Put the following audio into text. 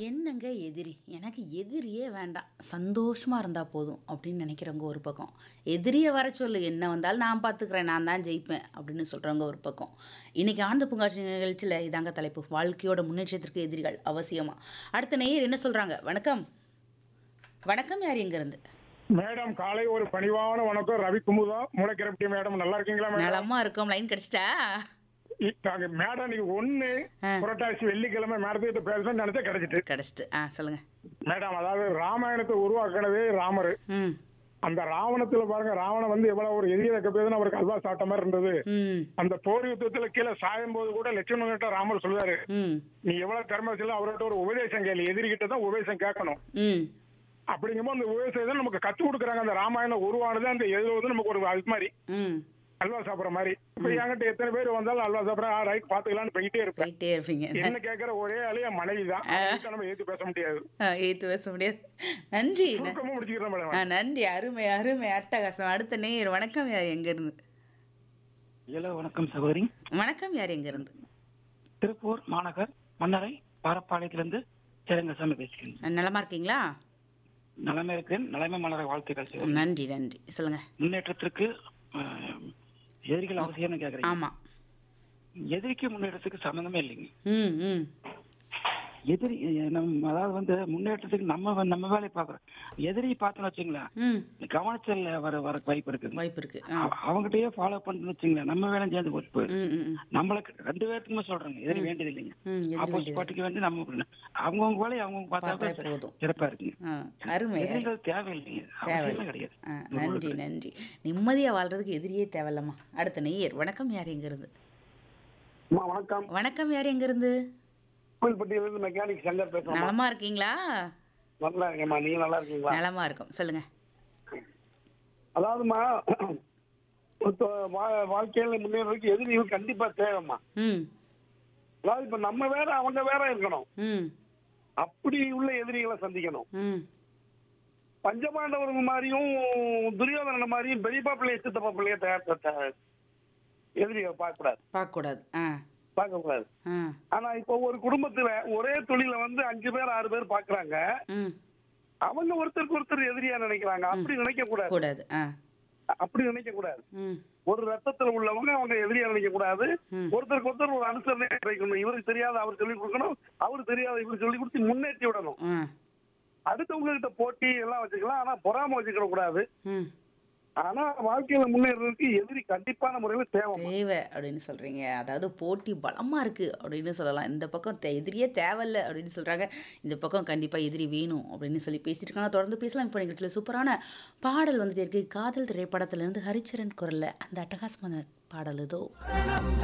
என்னங்க எதிரி எனக்கு எதிரியே வேண்டாம் சந்தோஷமாக இருந்தால் போதும் அப்படின்னு நினைக்கிறவங்க ஒரு பக்கம் எதிரியை வர சொல்லு என்ன வந்தாலும் நான் பார்த்துக்கிறேன் நான் தான் ஜெயிப்பேன் அப்படின்னு சொல்கிறவங்க ஒரு பக்கம் இன்றைக்கி ஆனந்த பூங்காட்சி நிகழ்ச்சியில் இதாங்க தலைப்பு வாழ்க்கையோட முன்னேற்றத்திற்கு எதிரிகள் அவசியமாக அடுத்த நேயர் என்ன சொல்கிறாங்க வணக்கம் வணக்கம் யார் எங்கேருந்து மேடம் காலை ஒரு பணிவான வணக்கம் ரவி குமுதா மூளைக்கிரப்பட்டி மேடம் நல்லா இருக்கீங்களா மேடம் நலமாக இருக்கோம் லைன் கிடச்சிட்டா இ- நாங்க மேடம் நீங்க ஒண்ணு ஆ. புரட்டாசி வெள்ளிக்கிழமை மேடத்துக்கிட்ட பேசணும்னு நினைச்சா கிடைச்சிட்டு கிடச்சிட்டு ஆ சொல்லுங்கள் மேடம் அதாவது ராமாயணத்தை உருவாக்கினதே ராமர் ம் அந்த ராவணத்துல பாருங்க ராவணன் வந்து எவ்வளவு ஒரு எதிரி வைக்க போதுன்னு அவருக்கு அல்வா சாப்பிட்ட மாதிரி இருந்தது ம் அந்த போர் யுத்தத்துல கீழே சாயும் போது கூட லட்சுமணன் கிட்ட ராமர் சொல்லுவாரு ம் நீ எவ்வளவு திறமைசில அவர்கிட்ட ஒரு உபதேசம் கேளு எதிரிகிட்ட தான் உபதேசம் கேட்கணும் ம் அப்படிங்கும்போது அந்த உபதேசம் தான் நமக்கு கத்து கொடுக்குறாங்க அந்த ராமாயணம் உருவானது அந்த எழுதுவது நமக்கு ஒரு அது மாதிரி ம் அல்வா சாப்பிடுற மாதிரி இப்ப என்கிட்ட எத்தனை பேர் வந்தாலும் அல்வா சாப்பிடுறேன் ரைட் பாத்துக்கலாம்னு போயிட்டே இருப்பேன் போயிட்டே இருப்பீங்க என்ன கேட்கிற ஒரே ஆளு என் மனைவி தான் அவங்ககிட்ட நம்ம ஏத்து பேச முடியாது ஏற்று பேச முடியாது நன்றி ந- சுருக்கமா முடிச்சுக்கிறேன் மேடம் ஆ நன்றி அருமை அருமை அட்டகாசம் அடுத்த நேயர் வணக்கம் யார் எங்கேருந்து ஹலோ வணக்கம் சகோதரி வணக்கம் யார் எங்கேருந்து திருப்பூர் மாநகர் மன்னரை பாரப்பாளையத்திலிருந்து சேரங்கசாமி பேசுகிறேன் நலமா இருக்கீங்களா நலமே இருக்கிறேன் நலமே மலரை வாழ்த்துக்கள் சகோதரி. நன்றி நன்றி சொல்லுங்க முன்னேற்றத்திற்கு அஹ், எதிரிகள் அவசியம்னு கேக்குறீங்க ஆமா எதிரிக்கு முன்னேற்றத்துக்கு சம்மந்தமே இல்லைங்க ம் ம் எதிரி அஹ், நம்ம அதாவது வந்து முன்னேற்றத்துக்கு நம்ம வந்து நம்ம வேலையை பார்க்குறோம் எதிரி பார்த்தோன்னு வச்சுங்களேன் ம் கவனச்சல் வர வர வாய்ப்பு இருக்குது வாய்ப்பு இருக்கு ஆ. அவ- அவங்ககிட்டயே ஃபாலோ பண்ணுன்னு வச்சுங்களேன் நம்ம வேலை சேர்ந்து போட்டு போயிடும் ம் ம் ம். நம்மளுக்கு ரெண்டு பேருக்குமே சொல்றேங்க எதிரி வேண்டியது இல்லைங்க ம் எதிரி ஆப்போசிட் வேண்டியது. பார்ட்டிக்கு வேண்டி நம்ம பண்ணணும். அவங்கவங்க வேலையை அவங்கவுங்க பார்த்தா பார்த்தா போதும். சிறப்பா இருக்குங்க ஆ அருமை எதிரிகள் தேவையில்லைங்க தேவை அவசியமே கிடையாது ஆ நன்றி நன்றி நிம்மதியா வாழ்றதுக்கு எதிரியே தேவையில்லம்மா அடுத்த நேயர் வணக்கம் யார் எங்கேருந்து அம்மா வணக்கம் வணக்கம் யார் எங்கேருந்து கோயில்பட்டியிலிருந்து மெக்கானிக் சங்கர் பேசுறேன் நலமா இருக்கீங்களா நல்லா இருக்கேம்மா நீங்க நல்லா இருக்கீங்களா நலமா இருக்கும் சொல்லுங்க அதாவதுமா இப்போ வா- வாழ்க்கையில முன்னேறதுக்கு எதிரிகள் கண்டிப்பா தேவைம்மா ம் அதாவது இப்ப நம்ம வேற அவங்க வேற இருக்கணும் ம் அப்படி உள்ள எதிரிகளை சந்திக்கணும் ம் பஞ்சபாண்டவர்கள் மாதிரியும் துரியோதனன் மாதிரியும் பெரியப்பா பிள்ளைய சித்தப்பா பிள்ளைய தயார் த- எதிரியை பார்க்க கூடாது பார்க்கக்கூடாது ஆ பார்க்க கூடாது ஆ ஆனா இப்போ ஒரு குடும்பத்துல ஒரே தொழில வந்து அஞ்சு பேர் ஆறு பேர் பாக்குறாங்க ம் அவங்க ஒருத்தருக்கு ஒருத்தர் எதிரியா நினைக்கிறாங்க அப்படி நினைக்க கூடாது கூடாது ஆ அப்படி நினைக்க கூடாது ம் ஒரு ரத்தத்துல உள்ளவங்க அவங்க எதிரியா நினைக்க கூடாது ம். ஒருத்தருக்கு ஒருத்தர் ஒரு அனுசரணை கிடைக்கணும் இவருக்கு தெரியாத அவர் சொல்லிக் கொடுக்கணும் அவருக்கு தெரியாத இவர் சொல்லி கொடுத்து முன்னேற்றி விடணும் ஆ அடுத்தவங்க கிட்ட போட்டி எல்லாம் வச்சுக்கலாம் ஆனா பொறாம வச்சுக்க கூடாது ம் ஆனா வாழ்க்கையில முன்னேறதுக்கு எதிரி கண்டிப்பான முறையில தேவை தேவை அப்படின்னு சொல்கிறீங்க அதாவது போட்டி பலமாக இருக்குது அப்படின்னு சொல்லலாம் இந்த பக்கம் தே எதிரியே தேவையில்லை அப்படின்னு சொல்கிறாங்க இந்த பக்கம் கண்டிப்பாக எதிரி வேணும் அப்படின்னு சொல்லி பேசிட்டு இருக்காங்க தொடர்ந்து பேசலாம் இப்போ நிகழ்ச்சியில் சூப்பரான பாடல் வந்துட்டே இருக்கு காதல் திரைப்படத்திலேருந்து ஹரிச்சரன் குரலில் அந்த அட்டகாசமான பாடல் இதோ